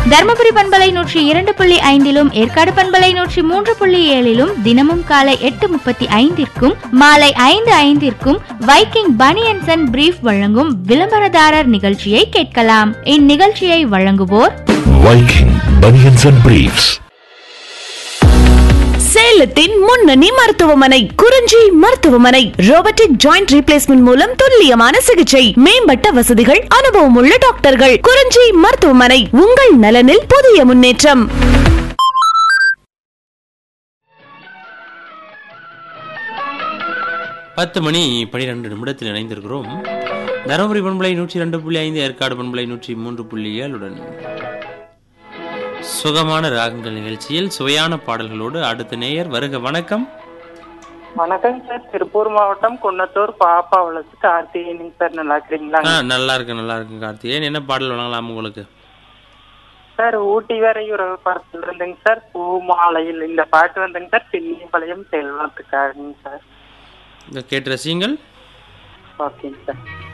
தருமபுரி பண்பலை நூற்றி இரண்டு புள்ளி ஐந்திலும் ஏற்காடு பண்பலை நூற்றி மூன்று புள்ளி ஏழிலும் தினமும் காலை எட்டு முப்பத்தி ஐந்திற்கும் மாலை ஐந்து ஐந்திற்கும் வைக்கிங் பனியன்சன் அண்ட் பிரீஃப் வழங்கும் விளம்பரதாரர் நிகழ்ச்சியை கேட்கலாம் இந்நிகழ்ச்சியை வழங்குவோர் Viking Bunions and Briefs. சேலத்தின் முன்னணி மருத்துவமனை குறிஞ்சி மருத்துவமனை ரோபோட்டிக் ஜாயிண்ட் ரீப்ளேஸ்மெண்ட் மூலம் துல்லியமான சிகிச்சை மேம்பட்ட வசதிகள் அனுபவமுள்ள டாக்டர்கள் குறிஞ்சி மருத்துவமனை உங்கள் நலனில் புதிய முன்னேற்றம் பத்து மணி பனிரெண்டு நிமிடத்தில் இணைந்திருக்கிறோம் தருமபுரி பண்பலை நூற்றி ரெண்டு புள்ளி ஐந்து ஏற்காடு பண்பலை நூற்றி மூன்று புள்ளி ஏழுடன் சுகமான ராகங்கள் நிகழ்ச்சியில் சுவையான பாடல்களோடு அடுத்த நேயர் வருக வணக்கம் வணக்கம் சார் திருப்பூர் மாவட்டம் குன்னத்தூர் பாப்பா வளர்ச்சி கார்த்திகேயனுங்க சார் நல்லா இருக்கிறீங்களா ஆ நல்லா இருக்கு நல்லா இருக்கு கார்த்திகேயன் என்ன பாடல் வழங்கலாம் உங்களுக்கு சார் ஊட்டி வரை உறவு படத்துல இருந்துங்க சார் பூ மாலையில் இந்த பாட்டு வந்துங்க சார் பின்னியம்பாளையம் செல்வத்துக்காகங்க சார் இந்த கேட்டு ரசியுங்கள் ஓகேங்க சார்